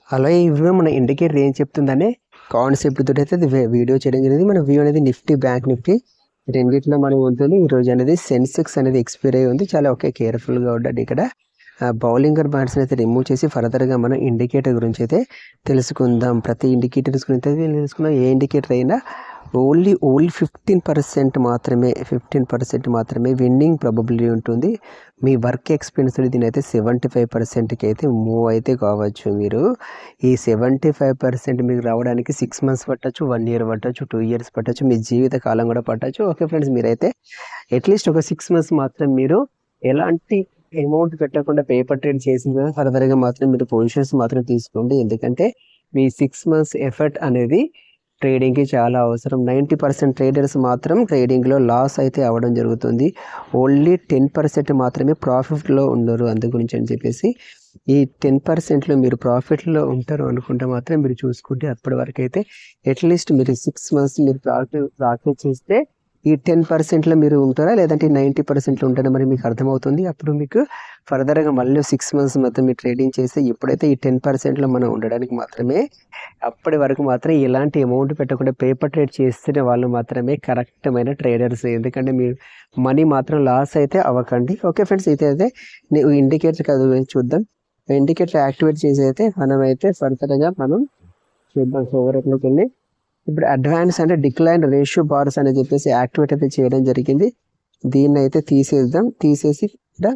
అలాగే ఇవి మన ఇండికేటర్ ఏం చెప్తుందనే కాన్సెప్ట్ తోటి అయితే ఇది వే- వీడియో చేయడం జరిగింది మన వ్యూ అనేది నిఫ్టీ బ్యాంక్ నిఫ్టీ రెండిట్లో మనం ఉంటుంది ఈ రోజు అనేది సెన్సెక్స్ అనేది ఎక్స్పైర్ అయి ఉంది చాలా ఓకే కేర్ఫుల్గా ఉండండి ఇక్కడ బౌలింగర్ బ్యాట్స్ అయితే రిమూవ్ చేసి ఫర్దర్గా మనం ఇండికేటర్ గురించి అయితే తెలుసుకుందాం ప్రతి ఇండికేటర్స్ గురించి అయితే తెలుసుకుందాం ఏ ఇండికేటర్ అయినా ఓన్లీ ఓన్లీ ఫిఫ్టీన్ పర్సెంట్ మాత్రమే ఫిఫ్టీన్ పర్సెంట్ మాత్రమే విన్నింగ్ ప్రాబబిలిటీ ఉంటుంది మీ వర్క్ ఎక్స్పీరియన్స్ దీని అయితే సెవెంటీ ఫైవ్ పర్సెంట్కి అయితే మూవ్ అయితే కావచ్చు మీరు ఈ సెవెంటీ ఫైవ్ పర్సెంట్ మీకు రావడానికి సిక్స్ మంత్స్ పట్టచ్చు వన్ ఇయర్ పట్టచ్చు టూ ఇయర్స్ పట్టచ్చు మీ జీవిత కాలం కూడా పట్టచ్చు ఓకే ఫ్రెండ్స్ మీరైతే అట్లీస్ట్ ఒక సిక్స్ మంత్స్ మాత్రం మీరు ఎలాంటి అమౌంట్ పెట్టకుండా పేపర్ ట్రేడ్ చేసిన తర్వాత ఫర్దర్గా మాత్రం మీరు పొజిషన్స్ మాత్రం తీసుకోండి ఎందుకంటే మీ సిక్స్ మంత్స్ ఎఫర్ట్ అనేది ట్రేడింగ్కి చాలా అవసరం నైంటీ పర్సెంట్ ట్రేడర్స్ మాత్రం ట్రేడింగ్లో లాస్ అయితే అవ్వడం జరుగుతుంది ఓన్లీ టెన్ పర్సెంట్ మాత్రమే ప్రాఫిట్లో ఉండరు అందు గురించి అని చెప్పేసి ఈ టెన్ పర్సెంట్లో మీరు ప్రాఫిట్లో ఉంటారు అనుకుంటే మాత్రం మీరు చూసుకుంటే అప్పటి వరకు అయితే అట్లీస్ట్ మీరు సిక్స్ మంత్స్ మీరు ప్రాఫిట్ ప్రాఫిట్ చేస్తే ఈ టెన్ పర్సెంట్లో మీరు ఉంటారా లేదంటే నైంటీ పర్సెంట్లో ఉంటారా మరి మీకు అర్థమవుతుంది అప్పుడు మీకు ఫర్దర్గా మళ్ళీ సిక్స్ మంత్స్ మొత్తం మీరు ట్రేడింగ్ చేస్తే ఎప్పుడైతే ఈ టెన్ పర్సెంట్లో మనం ఉండడానికి మాత్రమే అప్పటి వరకు మాత్రం ఎలాంటి అమౌంట్ పెట్టకుండా పేపర్ ట్రేడ్ చేస్తున్న వాళ్ళు మాత్రమే కరెక్టమైన ట్రేడర్స్ ఎందుకంటే మీరు మనీ మాత్రం లాస్ అయితే అవ్వకండి ఓకే ఫ్రెండ్స్ అయితే అయితే నేను ఇండికేటర్ కాదు చూద్దాం ఇండికేటర్ యాక్టివేట్ చేసి అయితే మనం అయితే ఫర్దర్గా మనం చూద్దాం ఓవర్లోకి వెళ్ళి ఇప్పుడు అడ్వాన్స్ అంటే డిక్లైన్ రేషియో బార్స్ అని చెప్పేసి యాక్టివేట్ అయితే చేయడం జరిగింది దీన్ని అయితే తీసేద్దాం తీసేసి ఇక్కడ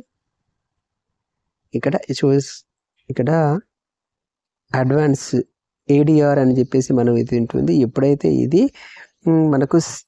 ఇక్కడ చూస్ ఇక్కడ అడ్వాన్స్ ఏడిఆర్ అని చెప్పేసి మనం ఇది ఉంటుంది ఎప్పుడైతే ఇది మ్, మనకు స్-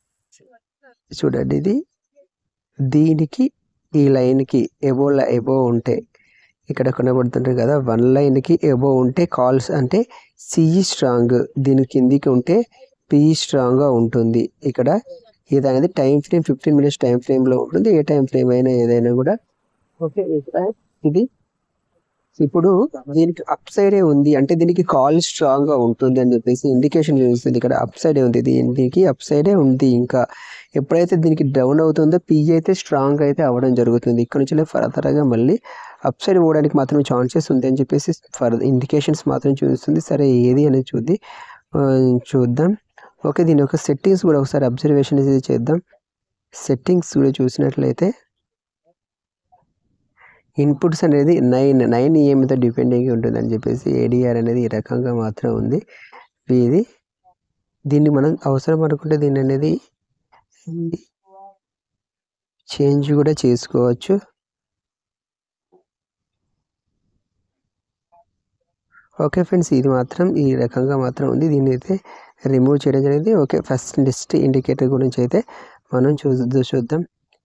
చూడండి ఇది దీనికి ఈ లైన్కి ఎబో ఎబో ఉంటే ఇక్కడ కనబడుతుంటారు కదా వన్ లైన్కి ఎబో ఉంటే కాల్స్ అంటే సిఈ స్ట్రాంగ్ దీని కిందికి ఉంటే పిఈ స్ట్రాంగ్గా ఉంటుంది ఇక్కడ ఇది అనేది time frame fifteen minutes time ఫ్రేమ్లో ఉంటుంది ఏ టైం ఫ్రేమ్ అయినా ఏదైనా కూడా ఓకే ఇక్కడ ఇది ఇప్పుడు దీనికి అప్ సైడే ఉంది అంటే దీనికి కాల్ స్ట్రాంగ్ గా ఉంటుంది అని చెప్పేసి ఇండికేషన్ చూస్తుంది ఇక్కడ అప్ సైడే ఉంది దీనికి అప్ సైడే ఉంది ఇంకా ఎప్పుడైతే దీనికి డౌన్ అవుతుందో పి అయితే స్ట్రాంగ్ అయితే అవ్వడం జరుగుతుంది ఇక్కడ నుంచి ఫర్దర్గా మళ్ళీ అప్ సైడ్ పోవడానికి మాత్రం ఛాన్సెస్ ఉంది అని చెప్పేసి ఫర్ ఇండికేషన్స్ మాత్రం చూస్తుంది సరే ఏది అనేది చూద్ది ఆ, చూద్దాం ఓకే దీని యొక్క సెట్టింగ్స్ కూడా ఒకసారి అబ్జర్వేషన్ అనేది చేద్దాం సెట్టింగ్స్ కూడా చూసినట్లయితే ఇన్పుట్స్ అనేది నైన్ నైన్ ఈఎం మీద డిపెండ్ అయ్యి ఉంటుంది అని చెప్పేసి ఏడిఆర్ అనేది ఈ రకంగా మాత్రం ఉంది ఇది దీన్ని మనం అవసరం అనుకుంటే దీన్ని అనేది చేంజ్ కూడా చేసుకోవచ్చు ఓకే ఫ్రెండ్స్ ఇది మాత్రం ఈ రకంగా మాత్రం ఉంది దీన్ని అయితే రిమూవ్ చేయడం జరిగింది ఓకే ఫస్ట్ లిస్ట్ ఇండికేటర్ గురించి అయితే మనం చూ చూద్దాం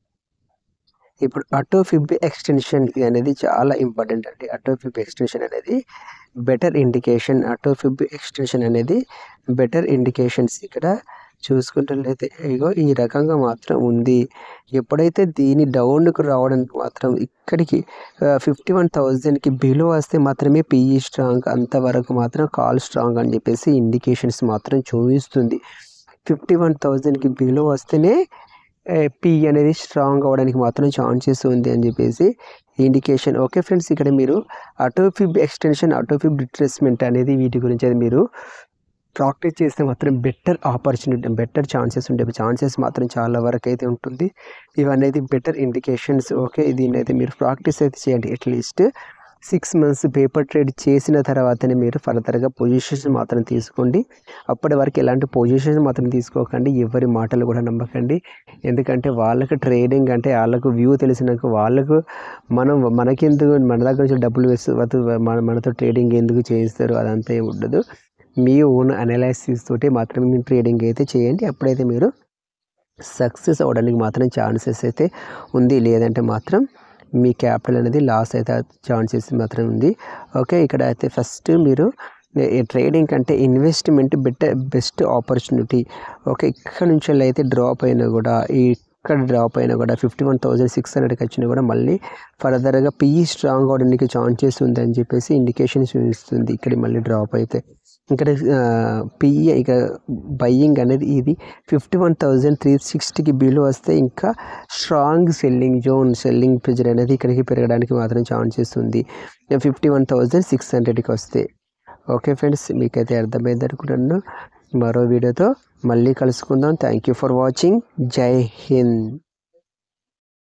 ఇప్పుడు ఆటో ఫిబ్ ఎక్స్టెన్షన్ అనేది చాలా ఇంపార్టెంట్ అండి ఆటో ఫిబ్ ఎక్స్టెన్షన్ అనేది better indication auto fib extension అనేది బెటర్ ఇండికేషన్స్ ఇక్కడ చూసుకుంటున్నట్లయితే ఇగో ఈ రకంగా మాత్రం ఉంది ఎప్పుడైతే దీని డౌన్కు రావడానికి మాత్రం ఇక్కడికి ఫిఫ్టీ వన్ థౌజండ్కి బిలో వస్తే మాత్రమే పిఈ స్ట్రాంగ్ అంతవరకు మాత్రం కాల్ స్ట్రాంగ్ అని చెప్పేసి ఇండికేషన్స్ మాత్రం చూపిస్తుంది ఫిఫ్టీ వన్ థౌజండ్కి బిలో వస్తేనే పి అనేది స్ట్రాంగ్ అవ్వడానికి మాత్రం ఛాన్సెస్ ఉంది అని చెప్పేసి ఇండికేషన్ ఓకే ఫ్రెండ్స్ ఇక్కడ మీరు అటోఫిబ్ ఎక్స్టెన్షన్ అటోఫిబ్ రిట్రేస్మెంట్ అనేది వీటి గురించి అది మీరు ప్రాక్టీస్ చేస్తే మాత్రం బెటర్ ఆపర్చునిటీ బెటర్ ఛాన్సెస్ ఉండే ఛాన్సెస్ మాత్రం చాలా వరకు అయితే ఉంటుంది ఇవన్నీ బెటర్ ఇండికేషన్స్ ఓకే దీన్ని అయితే మీరు ప్రాక్టీస్ అయితే చేయండి at least six months paper trade చేసిన తర్వాతనే మీరు ఫర్దర్గా పొజిషన్స్ మాత్రం తీసుకోండి అప్పటి వరకు ఎలాంటి పొజిషన్స్ మాత్రం తీసుకోకండి ఎవరి మాటలు కూడా నమ్మకండి ఎందుకంటే వాళ్ళకి ట్రేడింగ్ అంటే వాళ్ళకు వ్యూ తెలిసినాక వాళ్ళకు మనం మనకెందుకు మన దగ్గర నుంచి డబ్బులు వేస్తూ వద్దు, మన మనతో ట్రేడింగ్ ఎందుకు చేయిస్తారు అదంతా ఏమి ఉండదు మీ ఓన్ అనాలైసిస్ తోటి మాత్రమే మీరు ట్రేడింగ్ అయితే చేయండి అప్పుడైతే మీరు సక్సెస్ అవ్వడానికి మాత్రం ఛాన్సెస్ అయితే ఉంది లేదంటే మాత్రం మీ క్యాపిటల్ అనేది లాస్ అయితే ఛాన్సెస్ మాత్రం ఉంది ఓకే ఇక్కడ అయితే ఫస్ట్ మీరు ట్రేడింగ్ కంటే investment better best opportunity okay ఇక్కడ నుంచి వెళ్ళి అయితే డ్రాప్ అయినా కూడా ఈ ఇక్కడ డ్రాప్ అయినా కూడా ఫిఫ్టీ వన్ థౌజండ్ సిక్స్ హండ్రెడ్కి వచ్చినా కూడా మళ్ళీ ఫర్దర్గా పిఈ స్ట్రాంగ్ అవడానికి ఛాన్సెస్ ఉందని చెప్పేసి ఇండికేషన్స్ ఇస్తుంది ఇక్కడ మళ్ళీ డ్రాప్ అయితే ఇక్కడ పిఈ ఇక బయ్యింగ్ అనేది ఇది ఫిఫ్టీ వన్ థౌజండ్ త్రీ సిక్స్టీకి బిలో వస్తే ఇంకా strong selling zone selling pressure అనేది ఇక్కడికి పెరగడానికి మాత్రం ఛాన్సెస్ ఉంది ఫిఫ్టీ వన్ థౌజండ్ సిక్స్ హండ్రెడ్కి వస్తే ఓకే ఫ్రెండ్స్ మీకైతే అర్థమైంది అనుకుంటున్నాను మరో వీడియోతో మళ్ళీ కలుసుకుందాం థ్యాంక్ యూ ఫర్ వాచింగ్ జై హింద్